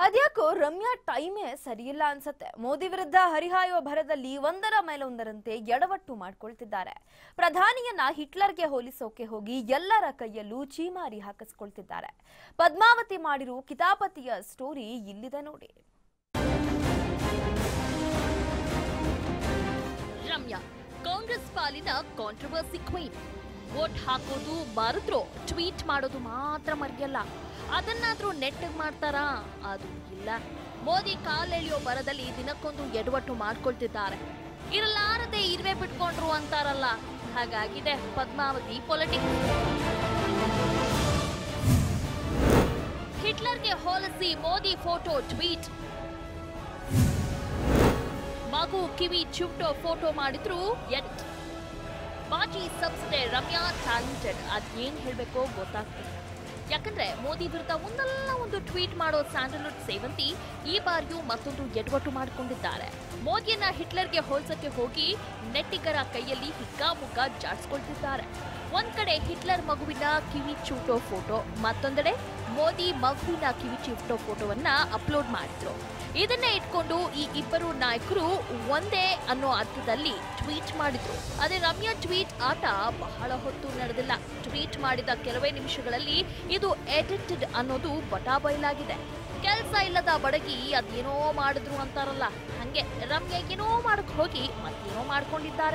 ಅದ್ಯಾಕೋ ರಮ್ಯಾ ಟೈಮೇ ಸರಿಯಿಲ್ಲ ಅನ್ಸತ್ತೆ ಮೋದಿ ವಿರುದ್ಧ ಹರಿಹಾಯುವ ಭರದಲ್ಲಿ ಒಂದರ ಮೇಲೆ ಒಂದರಂತೆ ಎಡವಟ್ಟು ಮಾಡ್ಕೊಳ್ತಿದ್ದಾರೆ ಪ್ರಧಾನಿಯನ್ನ ಹಿಟ್ಲರ್ಗೆ ಹೋಲಿಸೋಕೆ ಹೋಗಿ ಎಲ್ಲರ ಕೈಯಲ್ಲೂ ಚೀಮಾರಿ ಹಾಕಿಸ್ಕೊಳ್ತಿದ್ದಾರೆ ಪದ್ಮಾವತಿ ಮಾಡಿರೋ ಕಿತಾಪತಿಯ ಸ್ಟೋರಿ ಇಲ್ಲಿದೆ ನೋಡಿ ರಮ್ಯಾ ಕಾಂಗ್ರೆಸ್ ಪಾಲಿನ ಕಾಂಟ್ರವರ್ಸಿ ಕ್ವೀನ್ ವೋಟ್ ಹಾಕೋದು ಬಾರದ್ರು ಟ್ವೀಟ್ ಮಾಡೋದು ಮಾತ್ರ ಮರೆಯಲ್ಲ ಅದನ್ನಾದ್ರೂ ನೆಟ್ಟಗ್ ಮಾಡ್ತಾರಾ ಅದು ಇಲ್ಲ ಮೋದಿ ಕಾಲೆಳೆಯೋ ಬರದಲ್ಲಿ ದಿನಕ್ಕೊಂದು ಎಡವಟ್ಟು ಮಾಡ್ಕೊಳ್ತಿದ್ದಾರೆ ಇರಲಾರದೆ ಇರುವೆ ಬಿಟ್ಕೊಂಡ್ರು ಅಂತಾರಲ್ಲ ಹಾಗಾಗಿದೆ ಪದ್ಮಾವತಿ ಪೊಲಿಟಿಕ್ಸ್ ಹಿಟ್ಲರ್ಗೆ ಹೋಲಿಸಿ ಮೋದಿ ಫೋಟೋ ಟ್ವೀಟ್ ಮಗು ಕಿವಿ ಚಿವುಟೋ ಫೋಟೋ ಮಾಡಿದ್ರು ಎಟ್ ಮಾಜಿ ಸಂಸ್ಥೆ ರಮ್ಯಾ ಟ್ಯಾಲೆಂಟೆಡ್ ಅದೇನ್ ಹೇಳ್ಬೇಕೋ ಗೊತ್ತಾಗ್ತಿಲ್ಲ ಯಾಕಂದ್ರೆ ಮೋದಿ ವಿರುದ್ಧ ಒಂದಲ್ಲ ಒಂದು ಟ್ವೀಟ್ ಮಾಡೋ ಸ್ಯಾಂಡಲ್ವುಡ್ ಸೇವಂತಿ ಈ ಬಾರಿಯೂ ಮತ್ತೊಂದು ಎಡವಟ್ಟು ಮಾಡಿಕೊಂಡಿದ್ದಾರೆ ಮೋದಿಯನ್ನ ಹಿಟ್ಲರ್ಗೆ ಹೋಲ್ಸಕ್ಕೆ ಹೋಗಿ ನೆಟ್ಟಿಗರ ಕೈಯಲ್ಲಿ ಹಿಗ್ಗಾಮುಗ್ಗ ಜಾಡ್ಸ್ಕೊಳ್ತಿದ್ದಾರೆ ಒಂದ್ ಕಡೆ ಹಿಟ್ಲರ್ ಮಗುವಿನ ಕಿವಿ ಚೂಟೋ ಫೋಟೋ ಮತ್ತೊಂದೆಡೆ ಮೋದಿ ಮಗುವಿನ ಕಿವಿ ಚಿವುಟೋ ಫೋಟೋವನ್ನ ಅಪ್ಲೋಡ್ ಮಾಡಿದ್ರು ಇದನ್ನೇ ಇಟ್ಕೊಂಡು ಈ ಇಬ್ಬರು ನಾಯಕರು ಒಂದೇ ಅನ್ನೋ ಅರ್ಥದಲ್ಲಿ ಟ್ವೀಟ್ ಮಾಡಿದ್ರು ಅದೇ ರಮ್ಯಾ ಟ್ವೀಟ್ ಆಟ ಬಹಳ ಹೊತ್ತು ನಡೆದಿಲ್ಲ ಟ್ವೀಟ್ ಮಾಡಿದ ಕೆಲವೇ ನಿಮಿಷಗಳಲ್ಲಿ ಇದು ಎಡಿಟೆಡ್ ಅನ್ನೋದು ಬಟಾ ಬಯಲಾಗಿದೆ ಕೆಲಸ ಇಲ್ಲದ ಬಡಗಿ ಅದೇನೋ ಮಾಡಿದ್ರು ಅಂತಾರಲ್ಲ ಹಂಗೆ ರಮ್ಯಾ ಏನೋ ಮಾಡಕ್ ಹೋಗಿ ಮತ್ತೇನೋ ಮಾಡ್ಕೊಂಡಿದ್ದಾರೆ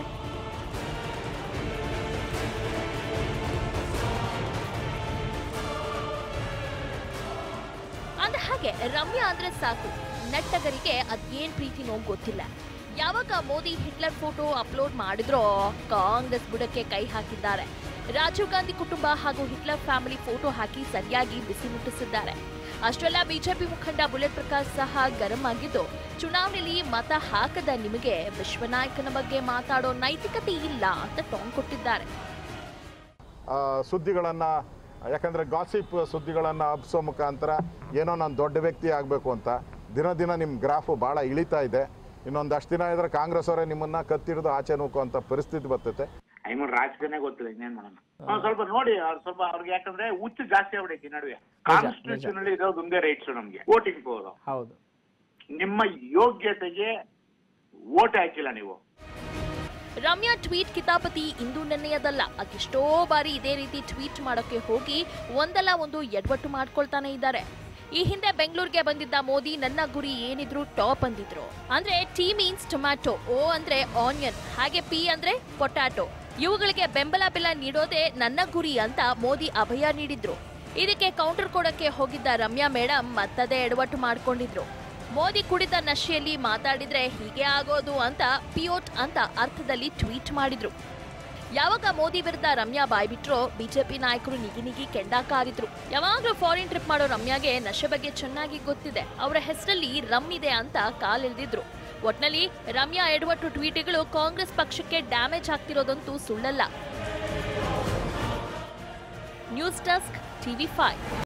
ಅಂದ ಹಾಗೆ ರಮ್ಯಾ ಅಂದ್ರೆ ಸಾಕು ನೆಟ್ಟಗರಿಗೆ ಅದೇನ್ ಪ್ರೀತಿನೋ ಗೊತ್ತಿಲ್ಲ ಯಾವಾಗ ಮೋದಿ ಹಿಟ್ಲರ್ ಫೋಟೋ ಅಪ್ಲೋಡ್ ಮಾಡಿದ್ರೋ ಕಾಂಗ್ರೆಸ್ ಬುಡಕ್ಕೆ ಕೈ ಹಾಕಿದ್ದಾರೆ ರಾಜೀವ್ ಗಾಂಧಿ ಕುಟುಂಬ ಹಾಗೂ ಹಿಟ್ಲರ್ ಫ್ಯಾಮಿಲಿ ಫೋಟೋ ಹಾಕಿ ಸರಿಯಾಗಿ ಬಿಸಿ ಮುಟ್ಟಿಸಿದ್ದಾರೆ ಅಷ್ಟೆಲ್ಲ ಬಿಜೆಪಿ ಮುಖಂಡ ಬುಲೆಟ್ ಪ್ರಕಾಶ್ ಸಹ ಗರಂ ಆಗಿದ್ದು ಚುನಾವಣೆಯಲ್ಲಿ ಮತ ಹಾಕದ ನಿಮಗೆ ವಿಶ್ವನಾಯಕನ ಬಗ್ಗೆ ಮಾತಾಡೋ ನೈತಿಕತೆ ಇಲ್ಲ ಅಂತ ಟಾಂಗ್ ಕೊಟ್ಟಿದ್ದಾರೆ ಆ, ಸುದ್ದಿಗಳನ್ನ ಯಾಕಂದ್ರೆ ಗಾಸಿಪ್ ಸುದ್ದಿಗಳನ್ನ ಹಬ್ಸೋ ಮುಖಾಂತರ ಏನೋ ನಾನು ದೊಡ್ಡ ವ್ಯಕ್ತಿ ಆಗಬೇಕು ಅಂತ ದಿನ ದಿನ ನಿಮ್ಮ ಗ್ರಾಫು ಭಾಳ ಇಳಿತಾ ಇದೆ ಇನ್ನೊಂದಷ್ಟು ದಿನ ಇದ್ರೆ ಕಾಂಗ್ರೆಸ್ ಅವರೇ ನಿಮ್ಮನ್ನ ಕತ್ತಿಡಿದು ಆಚೆ ನೂಕುವಂಥ ಪರಿಸ್ಥಿತಿ ಬರ್ತೈತೆ ಐಮನ್ ರಾಜಕೀಯನೇ ಗೊತ್ತಿಲ್ಲ ಇನ್ನೇನ್ ಮಾಡೋಣ ಒಂದ್ ಸ್ವಲ್ಪ ನೋಡಿ ಅವ್ರು ಸ್ವಲ್ಪ ಅವ್ರಿಗೆ ಯಾಕಂದ್ರೆ ಹುಚ್ಚು ಜಾಸ್ತಿ ಆಗ್ಬಿಡೈತಿ ಈ ನಡುವೆ ಕಾನ್ಸ್ಟಿಟ್ಯೂಷನ್ ಅಲ್ಲಿ ಇರೋದು ಒಂದೇ ರೈಟ್ಸ್ ನಮ್ಗೆ ವೋಟಿಂಗ್ ಪವರ್ ಹೌದು ನಿಮ್ಮ ಯೋಗ್ಯತೆಗೆ ವೋಟ್ ಹಾಕಿಲ್ಲ ನೀವು ರಮ್ಯಾ ಟ್ವೀಟ್ ಕಿತಾಪತಿ ಇಂದು ನೆನ್ನೆಯದಲ್ಲ ಅದೆಷ್ಟೋ ಬಾರಿ ಇದೇ ರೀತಿ ಟ್ವೀಟ್ ಮಾಡೋಕೆ ಹೋಗಿ ಒಂದಲ್ಲ ಒಂದು ಎಡವಟ್ಟು ಮಾಡ್ಕೊಳ್ತಾನೆ ಇದ್ದಾರೆ ಈ ಹಿಂದೆ ಬೆಂಗಳೂರಿಗೆ ಬಂದಿದ್ದ ಮೋದಿ ನನ್ನ ಗುರಿ ಏನಿದ್ರು ಟಾಪ್ ಅಂದಿದ್ರು ಅಂದ್ರೆ ಟಿ ಮೀನ್ಸ್ ಟೊಮ್ಯಾಟೊ ಓ ಅಂದ್ರೆ ಆನಿಯನ್ ಹಾಗೆ ಪಿ ಅಂದ್ರೆ ಪೊಟ್ಯಾಟೊ ಇವುಗಳಿಗೆ ಬೆಂಬಲ ಬೆಲ ನೀಡೋದೇ ನನ್ನ ಗುರಿ ಅಂತ ಮೋದಿ ಅಭಯ ನೀಡಿದ್ರು ಇದಕ್ಕೆ ಕೌಂಟರ್ ಕೊಡಕ್ಕೆ ಹೋಗಿದ್ದ ರಮ್ಯಾ ಮೇಡಮ್ ಮತ್ತದೇ ಎಡವಟ್ಟು ಮಾಡ್ಕೊಂಡಿದ್ರು ಮೋದಿ ಕುಡಿದ ನಶೆಯಲ್ಲಿ ಮಾತಾಡಿದ್ರೆ ಹೀಗೆ ಆಗೋದು ಅಂತ ಪಿಯೋಟ್ ಅಂತ ಅರ್ಥದಲ್ಲಿ ಟ್ವೀಟ್ ಮಾಡಿದ್ರು ಯಾವಾಗ ಮೋದಿ ವಿರುದ್ಧ ರಮ್ಯಾ ಬಾಯ್ಬಿಟ್ರೋ ಬಿಜೆಪಿ ನಾಯಕರು ನಿಗಿ ನಿಗಿ ಕೆಂಡ ಕಾರಿದ್ರು ಯಾವಾಗ್ಲೂ ಫಾರಿನ್ ಟ್ರಿಪ್ ಮಾಡೋ ರಮ್ಯಾಗೆ ನಶೆ ಬಗ್ಗೆ ಚೆನ್ನಾಗಿ ಗೊತ್ತಿದೆ ಅವರ ಹೆಸರಲ್ಲಿ ರಮ್ ಇದೆ ಅಂತ ಕಾಲೆಳೆದಿದ್ರು ಒಟ್ನಲ್ಲಿ ರಮ್ಯಾ ಎಡವಟ್ಟು ಟ್ವೀಟ್ಗಳು ಕಾಂಗ್ರೆಸ್ ಪಕ್ಷಕ್ಕೆ ಡ್ಯಾಮೇಜ್ ಆಗ್ತಿರೋದಂತೂ ಸುಳ್ಳಲ್ಲ ನ್ಯೂಸ್ ಡೆಸ್ಕ್ ಟಿವಿ ಫೈವ್